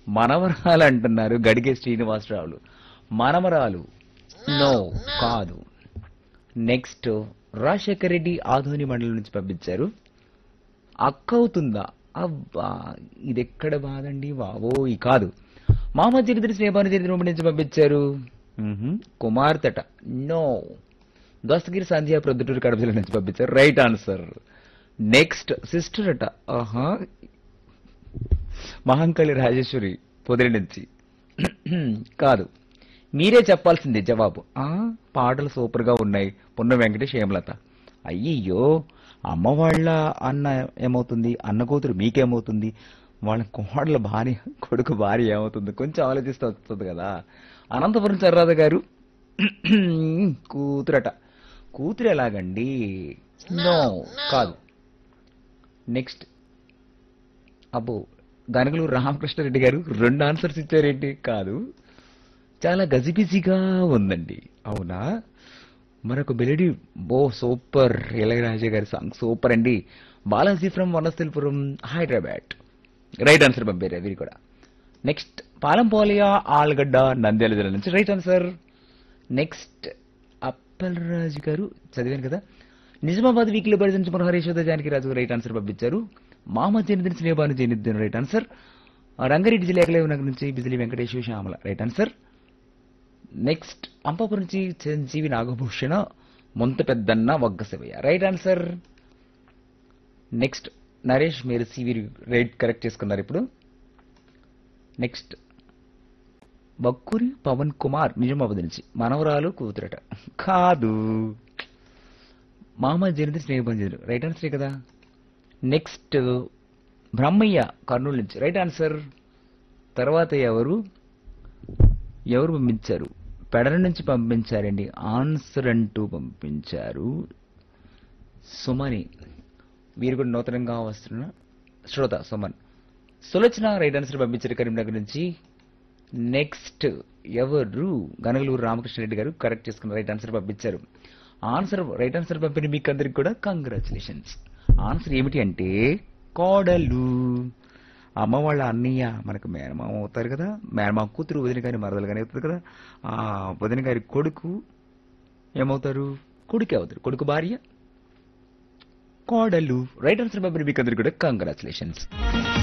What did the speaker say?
మనవరాలు అంటున్నారు గడిగే శ్రీనివాసరావులు మనవరాలు నో కాదు నెక్స్ట్ రాజశేఖర్ రెడ్డి ఆధోని మండలం నుంచి పంపించారు అక్క అవుతుందా అబ్బా ఇది ఎక్కడ బాదండి బావో ఈ కాదు మామ చరిత్ర స్నేహాన్ని చరిత్ర నుంచి పంపించారు మ్మ్హ్మ్. కుమార్తెట నో దోస్తగిరి సంధ్య ప్రొద్దుటూరు కడప జిల్లా నుంచి పంపించారు రైట్ ఆన్సర్ నెక్స్ట్ సిస్టర్ అట ఆహా మహంకాళి రాజేశ్వరి పొదిలి నుంచి కాదు మీరే చెప్పాల్సిందే జవాబు ఆ పాటలు సూపర్ గా ఉన్నాయి పున్న వెంకటేష్ హేమలత అయ్యయ్యో అమ్మ వాళ్ళ అన్న ఏమవుతుంది అన్న కూతురు మీకేమవుతుంది వాళ్ళ కోడల భార్య కొడుకు భార్య ఏమవుతుంది కొంచెం ఆలోచిస్తే వస్తుంది కదా అనంతపురం చర్రాధ గారు కూతురట కూతురు ఎలాగండి నో కాదు నెక్స్ట్ అబ్బో గనగలూరు రామకృష్ణారెడ్డి గారు రెండు ఆన్సర్స్ ఇచ్చారేంటి కాదు చాలా గజిబిజిగా ఉందండి అవునా మరొక మెలడీ బో సూపర్ ఇళయరాజా గారి సాంగ్ సూపర్ అండి Balaji from Vanasthalipuram Hyderabad right answer పంపారు వీరు కూడా నెక్స్ట్ పాలంపోలియా ఆల్గడ్డ నంద్యాల జిల్లా నుంచి రైట్ ఆన్సర్ నెక్స్ట్ అప్పలరాజు గారు చదివాను కదా నిజామాబాద్ వీక్లీ బడి నుంచి మన హరీశ్వర జానకి రాజు రైట్ ఆన్సర్ పంపించారు మామ జనిదిన స్నేహాను జనిదిన రైట్ ఆన్సర్ రంగారెడ్డి జిల్లా ఏకలేవు నగర్ నుంచి బిజిలి Venkateswara Shyamala right answer next అంపాపురం నుంచి చిరంజీవి నాగభూషణ ముంత పెద్దన్న వగ్గ Sivaiah right answer next Naresh మీరు సివి రైట్ కరెక్ట్ చేసుకున్నారు ఇప్పుడు నెక్స్ట్ బక్కురి పవన్ కుమార్ నిజామాబాద్ నుంచి మనవరాలు కూతురట కాదు మామ జనిత స్నేహబంధులు రైట్ ఆన్సరే కదా నెక్స్ట్ బ్రహ్మయ్య కర్నూలు నుంచి రైట్ ఆన్సర్ తర్వాత ఎవరు ఎవరు పంపించారు పెడల నుంచి పంపించారండి ఆన్సర్ అంటూ పంపించారు సుమని వీరు కూడా నూతనంగా వస్తున్న శ్రోత సుమన్ సులోచన రైట్ ఆన్సర్ పంపించారు కరీంనగర్ నుంచి నెక్స్ట్ ఎవరు గనగలూరు రామకృష్ణారెడ్డి గారు కరెక్ట్ చేసుకున్న రైట్ ఆన్సర్ పంపించారు ఆన్సర్ రైట్ ఆన్సర్ పంపిన మీకు అందరికి కూడా కంగ్రాచులేషన్స్ ఆన్సర్ ఏమిటి అంటే కోడలు అమ్మ వాళ్ళ అన్నయ్య మనకు మేనమామ అవుతారు కదా మేనమామ కూతురు వదిన గారి మరదలు గారి అవుతుంది కదా ఆ వదిన గారి కొడుకు ఏమవుతారు కొడుకే అవుతారు కొడుకు భార్య కోడలు రైట్ ఆన్సర్ పంపిన మీకు అందరికి కూడా కంగ్రాచులేషన్స్